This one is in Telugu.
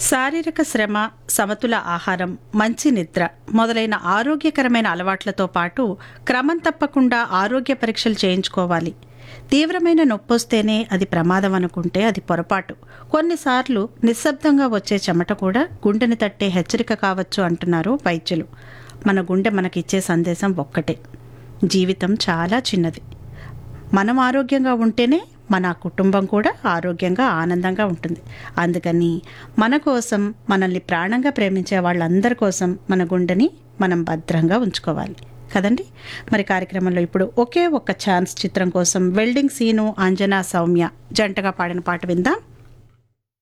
శారీరక శ్రమ సమతుల ఆహారం మంచి నిద్ర మొదలైన ఆరోగ్యకరమైన అలవాట్లతో పాటు క్రమం తప్పకుండా ఆరోగ్య పరీక్షలు చేయించుకోవాలి తీవ్రమైన నొప్పొస్తేనే అది ప్రమాదం అనుకుంటే అది పొరపాటు కొన్నిసార్లు నిశ్శబ్దంగా వచ్చే చెమట కూడా గుండెని తట్టే హెచ్చరిక కావచ్చు అంటున్నారు వైద్యులు మన గుండె మనకిచ్చే సందేశం ఒక్కటే జీవితం చాలా చిన్నది మనం ఆరోగ్యంగా ఉంటేనే మన కుటుంబం కూడా ఆరోగ్యంగా ఆనందంగా ఉంటుంది అందుకని మన కోసం మనల్ని ప్రాణంగా ప్రేమించే వాళ్ళందరి కోసం మన గుండెని మనం భద్రంగా ఉంచుకోవాలి కదండి మరి కార్యక్రమంలో ఇప్పుడు ఒకే ఒక్క ఛాన్స్ చిత్రం కోసం వెల్డింగ్ సీను అంజనా సౌమ్య జంటగా పాడిన పాట విందాం